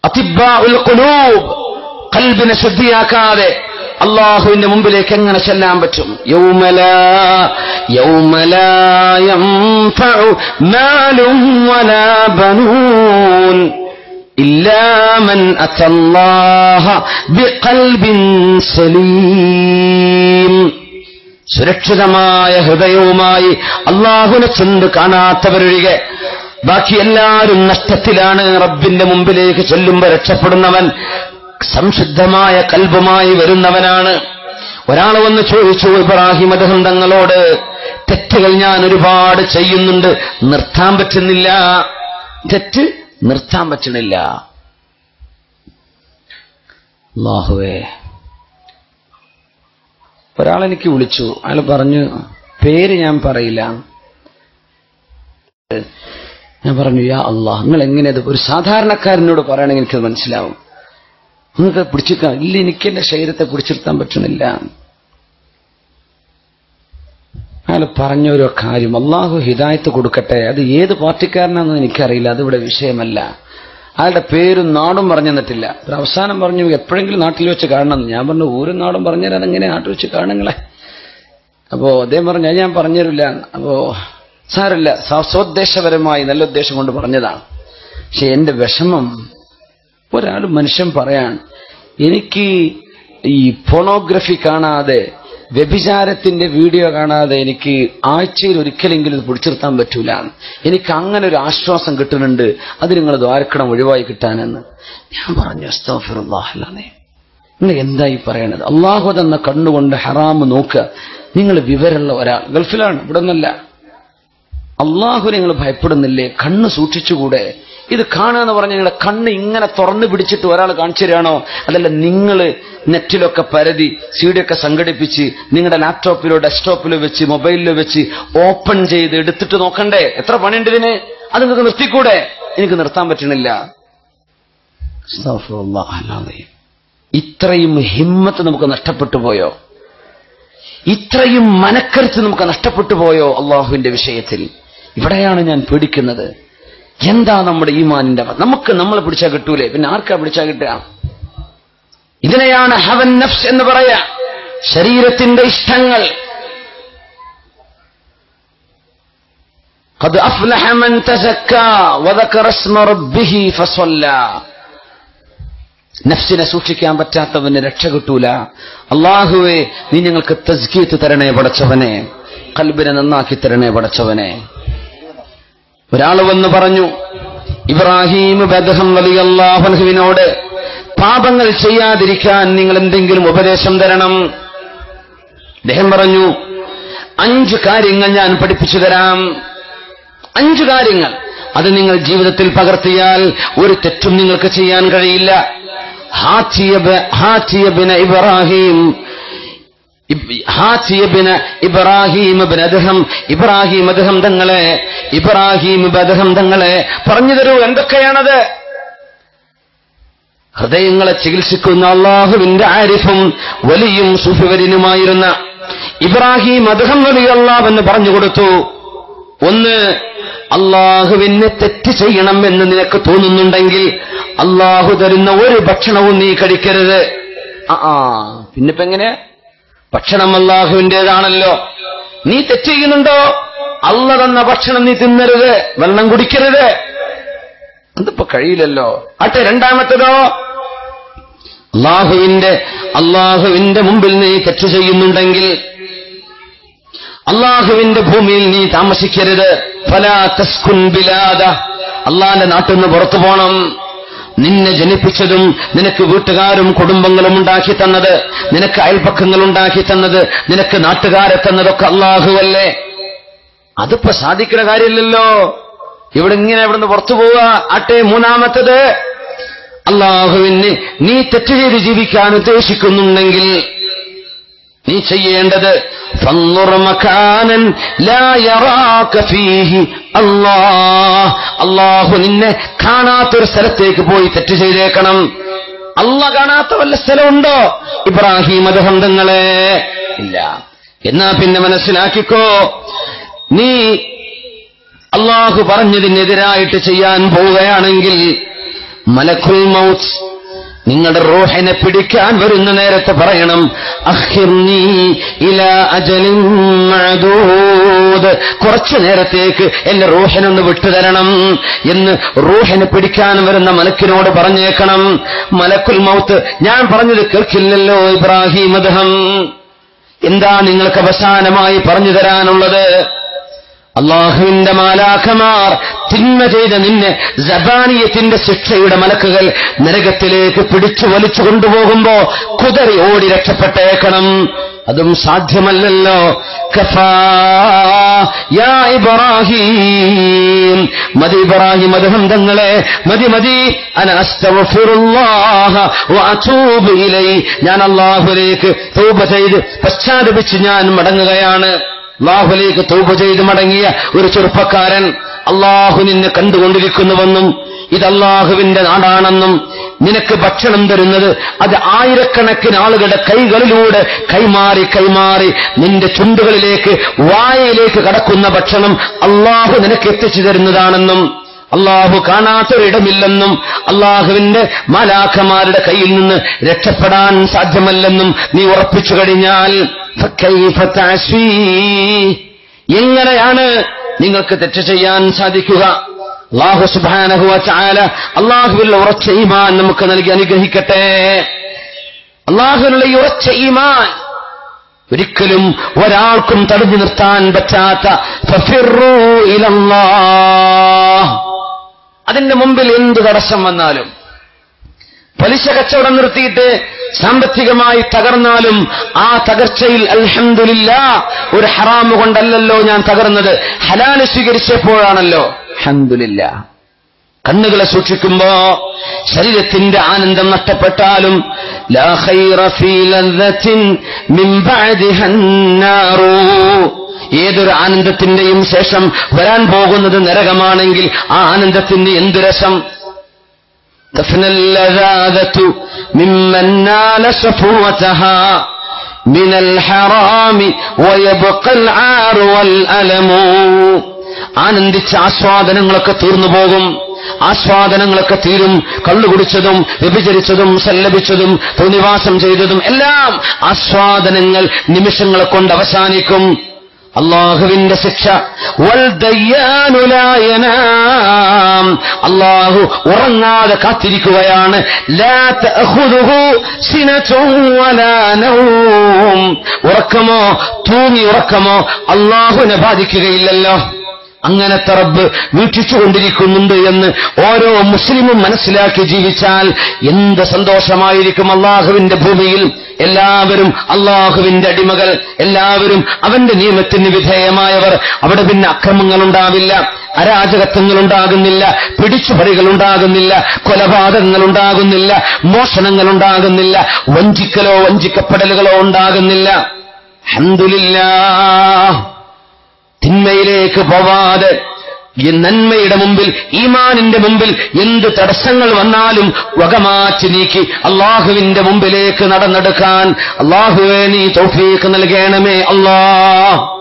അതിബ്ബാഉൽ ഖുലൂബ് കൽബിനെ ശുദ്ധിയാക്കാതെ അള്ളാഹുവിന്റെ മുമ്പിലേക്ക് എങ്ങനെ ചെല്ലാൻ പറ്റും യൗമലാ യൗമലാ യൻഫഉ മാലും വലാ ബനൂൻ ഇല്ലാ മൻ അത്തല്ലാഹ ബിഖൽബിൻ സലീം സുരക്ഷിതമായ ഹൃദയവുമായി അള്ളാഹുനെ ചെന്ന് കാണാത്തവരൊഴികെ ബാക്കി എല്ലാവരും നഷ്ടത്തിലാണ് റബ്ബിന്റെ മുമ്പിലേക്ക് ചെല്ലുമ്പോൾ രക്ഷപ്പെടുന്നവൻ സംശുദ്ധമായ കൽബുമായി വരുന്നവനാണ് ഒരാൾ വന്ന് ചോദിച്ചു ഇബ്രാഹിം അദ്ദേഹം തങ്ങളോട് തെറ്റുകൾ ഞാൻ ഒരുപാട് ചെയ്യുന്നുണ്ട് നിർത്താൻ പറ്റുന്നില്ല തെറ്റ് നിർത്താൻ പറ്റണില്ല അള്ളാഹുവേ ഒരാൾ എനിക്ക് വിളിച്ചു അയാൾ പറഞ്ഞു പേര് ഞാൻ പറയില്ല ഞാൻ പറഞ്ഞു യാ അള്ളാഹ് നിങ്ങൾ എങ്ങനെയത് ഒരു സാധാരണക്കാരനോട് പറയണമെങ്കിൽ എനിക്കത് മനസ്സിലാവും നിങ്ങൾക്ക് പിടിച്ചിരിക്കാൻ ഇല്ല എനിക്ക് എന്റെ ശരീരത്തെ പിടിച്ചിരുത്താൻ പറ്റണില്ല അയാൾ പറഞ്ഞ ഒരു കാര്യം അള്ളാഹു ഹിദായത്ത് കൊടുക്കട്ടെ അത് ഏത് പാർട്ടിക്കാരനാണെന്ന് എനിക്കറിയില്ല അതിവിടെ വിഷയമല്ല അയാളുടെ പേരും നാടും പറഞ്ഞു തന്നിട്ടില്ല ഒരു അവസാനം പറഞ്ഞു എപ്പോഴെങ്കിലും നാട്ടിൽ വെച്ച് കാണണം എന്ന്. ഞാൻ പറഞ്ഞു ഊരും നാടും പറഞ്ഞുതരാൻ എങ്ങനെ നാട്ടിൽ വെച്ച് കാണുങ്ങളെ അപ്പോ അദ്ദേഹം പറഞ്ഞു "അത് ഞാൻ പറഞ്ഞുതരില്ല അപ്പോ സാരമില്ല സ- സ്വോദ്ദേശപരമായി നല്ല ഉദ്ദേശം കൊണ്ട് പറഞ്ഞതാണ് പക്ഷെ എന്റെ വിഷമം ഒരാൾ മനുഷ്യൻ പറയാൻ എനിക്ക് ഈ ഫോണോഗ്രഫി കാണാതെ വ്യഭിചാരത്തിന്റെ വീഡിയോ കാണാതെ എനിക്ക് ആഴ്ചയിൽ ഒരിക്കലെങ്കിലും ഇത് പിടിച്ചിർത്താൻ പറ്റൂല എനിക്ക് അങ്ങനെ ഒരു ആശ്വാസം കിട്ടുന്നുണ്ട് അത് നിങ്ങൾ ദ്വാരക്കണം ഒഴിവായി കിട്ടാനെന്ന് ഞാൻ പറഞ്ഞു അസ്തോഫിറുല്ലാഹല്ലാന്നേ നിങ്ങൾ എന്തായി പറയണത് അള്ളാഹു തന്ന കണ്ണുകൊണ്ട് ഹറാമ് നോക്കുക നിങ്ങൾ വിവരമുള്ള ഒരാൾ ഗൾഫിലാണ് ഇവിടെ ഒന്നല്ല അള്ളാഹു നിങ്ങൾ ഭയപ്പെടുന്നില്ലേ കണ്ണ് സൂക്ഷിച്ചുകൂടെ ഇത് കാണുക പറഞ്ഞ നിങ്ങളുടെ കണ്ണ് ഇങ്ങനെ തുറന്നു പിടിച്ചിട്ട് ഒരാൾ കാണിച്ചു തരാണോ അതല്ല നിങ്ങൾ നെറ്റിലൊക്കെ പരതി സീഡിയൊക്കെ സംഘടിപ്പിച്ച് നിങ്ങളുടെ ലാപ്ടോപ്പിലോ ഡെസ്ക്ടോപ്പിലോ വെച്ച് മൊബൈലിലോ വെച്ച് ഓപ്പൺ ചെയ്ത് എടുത്തിട്ട് നോക്കണ്ടേ എത്ര പണിയുണ്ട് ഇതിന് അത് നിങ്ങൾക്ക് നിർത്തിക്കൂടെ എനിക്ക് നിർത്താൻ പറ്റണില്ല അസ്തഗ്ഫിറുല്ലാഹ് അല്ലാതെ. ഇത്രയും ഹിമ്മത്ത് നമുക്ക് നഷ്ടപ്പെട്ടു പോയോ ഇത്രയും മനക്കരുത്ത് നമുക്ക് നഷ്ടപ്പെട്ടു പോയോ അള്ളാഹുവിന്റെ വിഷയത്തിൽ ഇവിടെയാണ് ഞാൻ പേടിക്കുന്നത് എന്താ നമ്മുടെ ഈമാനിന്റെ അവ- നമുക്ക് നമ്മളെ പിടിച്ചാൽ കിട്ടൂലേ പിന്നെ ആർക്കാ പിടിച്ചാൽ കിട്ടുക ഇതിനെയാണ് ഹവൻ നഫ്സ് എന്ന് പറയാ ശരീരത്തിന്റെ ഇഷ്ടങ്ങൾ قد أفلح من تزكى وذكر اسم ربه فصلى നഫ്സിനെ സൂക്ഷിക്കാൻ പറ്റാത്തവന് രക്ഷ കിട്ടൂല അള്ളാഹുവെ നീ ഞങ്ങൾക്ക് തസ്കീത്ത് തരണേ പടച്ചവനെ കൽബിനെ നന്നാക്കി തരണേ പടച്ചവനെ ഒരാൾ വന്ന് പറഞ്ഞു ഇബ്രാഹിം ബദഹം വലിയ അള്ളാഹുവിനോട് പാപങ്ങൾ ചെയ്യാതിരിക്കാൻ നിങ്ങൾ എന്തെങ്കിലും ഉപദേശം തരണം അദ്ദേഹം പറഞ്ഞു അഞ്ച് കാര്യങ്ങൾ ഞാൻ പഠിപ്പിച്ചു തരാം അഞ്ച് കാര്യങ്ങൾ അത് നിങ്ങൾ ജീവിതത്തിൽ പകർത്തിയാൽ ഒരു തെറ്റും നിങ്ങൾക്ക് ചെയ്യാൻ കഴിയില്ല ഹാറ്റിയബ് ഹാറ്റിയബിന് ഇബ്രാഹിം ഇബ്- ഹാറ്റിയബിന് ഇബ്രാഹിം ഇബ്ൻ അദ്ഹം ഇബ്രാഹിം അദ്ഹം തങ്ങളെ ഇബ്രാഹിം ഇബ്ൻ അദ്ഹം തങ്ങളെ പറഞ്ഞു തരൂ എന്തൊക്കെയാണത് ഹൃദയങ്ങളെ ചികിത്സിക്കുന്ന അള്ളാഹുവിന്റെ ആരിഫും വലിയും സുഫിവരിനുമായിരുന്ന ഇബ്രാഹിം അദ്ഹം നബി അള്ളാഹെന്ന് പറഞ്ഞു കൊടുത്തു ഒന്ന് അള്ളാഹുവിനെ തെറ്റ് ചെയ്യണം എന്ന് നിനക്ക് തോന്നുന്നുണ്ടെങ്കിൽ അള്ളാഹു തരുന്ന ഒരു ഭക്ഷണവും നീ കഴിക്കരുത് ആ ആ പിന്നിപ്പോ എങ്ങനെ ഭക്ഷണം അള്ളാഹുവിൻ്റെതാണല്ലോ നീ തെറ്റ് ചെയ്യുന്നുണ്ടോ അള്ള തന്ന ഭക്ഷണം നീ തിന്നരുത് വെള്ളം കുടിക്കരുത് അതിപ്പോ കഴിയില്ലല്ലോ ആട്ടെ രണ്ടാമത്തതോ അള്ളാഹുവിന്റെ അള്ളാഹുവിന്റെ മുമ്പിൽ നീ തെറ്റ് ചെയ്യുന്നുണ്ടെങ്കിൽ അള്ളാഹുവിന്റെ ഭൂമിയിൽ നീ താമസിക്കരുത് ഫലാ തസ്കുൻ ബിലാദ അള്ളാന്റെ നാട്ടിൽ നിന്ന് പുറത്തു പോണം നിന്നെ ജനിപ്പിച്ചതും നിനക്ക് വീട്ടുകാരും കുടുംബങ്ങളും ഉണ്ടാക്കി തന്നത് നിനക്ക് അയൽപക്കങ്ങൾ ഉണ്ടാക്കി തന്നത് നിനക്ക് നാട്ടുകാരെ തന്നതൊക്കെ അള്ളാഹുവല്ലേ അതിപ്പോ സാധിക്കുന്ന കാര്യമില്ലല്ലോ ഇവിടെ ഇങ്ങനെ ഇവിടുന്ന് പുറത്തു പോവുക ആട്ടെ മൂന്നാമത്തത് അള്ളാഹുവിന് നീ തെറ്റ് ചെയ്ത് ജീവിക്കാൻ ഉദ്ദേശിക്കുന്നുണ്ടെങ്കിൽ നീ ചെയ്യേണ്ടത് فانظر مكانا لا يراك فيه الله അള്ളാഹു നിന്നെ കാണാത്തൊരു സ്ഥലത്തേക്ക് പോയി തെറ്റ് ചെയ്തേക്കണം അല്ല കാണാത്ത വല്ല സ്ഥലമുണ്ടോ ഇബ്രാഹിം അദ്ദേഹങ്ങളെ ഇല്ല എന്നാ പിന്നെ മനസ്സിലാക്കിക്കോ നീ അള്ളാഹു പറഞ്ഞതിനെതിരായിട്ട് ചെയ്യാൻ പോവുകയാണെങ്കിൽ മലക്കുൽ മൗത്ത് നിങ്ങളുടെ റൂഹിനെ പിടിക്കാൻ വരുന്ന നേരത്തെ പറയണം അഖിർനി ഇലാ അജലിൻ മഅദൂദ് കുറച്ചു നേരത്തേക്ക് എന്റെ റൂഹിനൊന്ന് വിട്ടുതരണം എന്ന് റൂഹിനെ പിടിക്കാൻ വരുന്ന മലക്കിനോട് പറഞ്ഞേക്കണം മലക്കുൽ മൗത്ത് ഞാൻ പറഞ്ഞത് കേൾക്കില്ലല്ലോ ഇബ്രാഹിം അദ്ദേഹം എന്താ നിങ്ങൾക്ക് അവസാനമായി പറഞ്ഞു തരാനുള്ളത് അള്ളാഹുവിന്റെ മാലാഖമാർ തിന്മ ചെയ്ത നിന്നെ ജബാനിയത്തിന്റെ ശിക്ഷയുടെ മലക്കുകൾ നരകത്തിലേക്ക് പിടിച്ചു വലിച്ചു കൊണ്ടുപോകുമ്പോ കുതറി ഓടി രക്ഷപ്പെട്ടേക്കണം അതും സാധ്യമല്ലല്ലോ കഫാ യാ ഇബ്രാഹിം മതി ഇബ്രാഹിം അദ്ദേഹം തങ്ങളെ മതി മതി അന അസ്തഗ്ഫിറുല്ലാഹ വഅതൂബു ഇലൈ ഞാൻ അല്ലാഹുവിലേക്ക് തൗബ ചെയ്ത് പശ്ചാത്തപിച്ച് ഞാൻ മടങ്ങുകയാണ് അള്ളാഹുലേക്ക് തൗബ ചെയ്ത് മടങ്ങിയ ഒരു ചെറുപ്പക്കാരൻ അള്ളാഹു നിന്നെ കണ്ടുകൊണ്ടിരിക്കുന്നുവെന്നും ഇത് അള്ളാഹുവിന്റെ നാടാണെന്നും നിനക്ക് ഭക്ഷണം തരുന്നത് അത് ആയിരക്കണക്കിന് ആളുകളുടെ കൈകളിലൂടെ കൈമാറി കൈമാറി നിന്റെ ചുണ്ടുകളിലേക്ക് വായയിലേക്ക് കടക്കുന്ന ഭക്ഷണം അള്ളാഹു നിനക്ക് എത്തിച്ചു തരുന്നതാണെന്നും അള്ളാഹു കാണാത്തൊരിടമില്ലെന്നും അള്ളാഹുവിന്റെ മാലാഖമാരുടെ കയ്യിൽ നിന്ന് രക്ഷപ്പെടാൻ സാധ്യമല്ലെന്നും നീ ഉറപ്പിച്ചു കഴിഞ്ഞാൽ ഫക്കൈഫ തഅസ്വീ? എങ്ങനെയാണ് നിങ്ങൾക്ക് തെറ്റ് ചെയ്യാൻ സാധിക്കുക അള്ളാഹു സുബാനഹുവ ചാല അള്ളാഹുവിലുള്ള ഉറച്ച ഈമാൻ നമുക്ക് നൽകി അനുഗ്രഹിക്കട്ടെ അള്ളാഹുവിനുള്ള ഈ ഉറച്ച ഈമാൻ ഒരിക്കലും ഒരാൾക്കും തടഞ്ഞു നിർത്താൻ പറ്റാത്ത ഫഫിറൂ ഇലല്ലാഹ്. അതിന്റെ മുമ്പിൽ എന്ത് തടസ്സം വന്നാലും പലിശ കച്ചവടം നിർത്തിയിട്ട് സാമ്പത്തികമായി തകർന്നാലും ആ തകർച്ചയിൽ അൽഹംദുലില്ല ഒരു ഹറാമ് കൊണ്ടല്ലല്ലോ ഞാൻ തകർന്നത് ഹലാല് സ്വീകരിച്ചപ്പോഴാണല്ലോ അൽഹംദുലില്ല കണ്ണുകളെ സൂക്ഷിക്കുമ്പോ ശരീരത്തിന്റെ ആനന്ദം നഷ്ടപ്പെട്ടാലും ലാ ഖൈറ ഫീ ലദ്ദത്തിൻ മിൻ ബഅദിഹാ അന്നാറു. ഏതൊരു ആനന്ദത്തിന്റെയും ശേഷം വരാൻ പോകുന്നത് നരകമാണെങ്കിൽ ആ ആനന്ദത്തിന് എന്തു രസം تفنى اللذاذة ممن نال صفوتها من الحرام ويبقى العار والألم ആനന്ദിച്ച ആസ്വാദനങ്ങളൊക്കെ തീർന്നു പോകും ആസ്വാദനങ്ങളൊക്കെ തീരും കള്ളുകുടിച്ചതും വ്യഭിചരിച്ചതും സല്ലപിച്ചതും തോന്നിവാസം ചെയ്തതും എല്ലാം ആസ്വാദനങ്ങൾ നിമിഷങ്ങളെ കൊണ്ട് അവസാനിക്കും അള്ളാഹുവിന്റെ ശിക്ഷ വൽ ദയ്യാനു ലാ യനാം. അള്ളാഹു ഉറങ്ങാതെ കാത്തിരിക്കുകയാണ് ലാ തഅഖുദുഹു സിനതുൻ വലാ നൗം. ഉറക്കമോ തൂങ്ങി ഉറക്കമോ അള്ളാഹുവിനെ ബാധിക്കുകയില്ലല്ലോ അങ്ങനത്തെ റബ്ബ് വീക്ഷിച്ചുകൊണ്ടിരിക്കുന്നുണ്ട് എന്ന് ഓരോ മുസ്ലിമും മനസ്സിലാക്കി ജീവിച്ചാൽ എന്ത് സന്തോഷമായിരിക്കും അള്ളാഹുവിന്റെ ഭൂമിയിൽ എല്ലാവരും അള്ളാഹുവിന്റെ അടിമകൾ എല്ലാവരും അവന്റെ നിയമത്തിന് വിധേയമായവർ അവിടെ പിന്നെ അക്രമങ്ങൾ ഉണ്ടാവില്ല അരാജകത്വങ്ങൾ ഉണ്ടാകുന്നില്ല പിടിച്ചുപറികൾ ഉണ്ടാകുന്നില്ല കൊലപാതകങ്ങൾ ഉണ്ടാകുന്നില്ല മോഷണങ്ങൾ ഉണ്ടാകുന്നില്ല വഞ്ചിക്കലോ വഞ്ചിക്കപ്പെടലുകളോ ഉണ്ടാകുന്നില്ല അഹംദുലില്ലാ തിന്മയിലേക്ക് പോവാതെ ഈ നന്മയുടെ മുമ്പിൽ ഈമാനിന്റെ മുമ്പിൽ എന്ത് തടസ്സങ്ങൾ വന്നാലും വകമാറ്റി നീക്കി അള്ളാഹുവിന്റെ മുമ്പിലേക്ക് നടന്നെടുക്കാൻ അള്ളാഹുവെ നീ തൗഫീഖ് നൽകണമേ അല്ലാ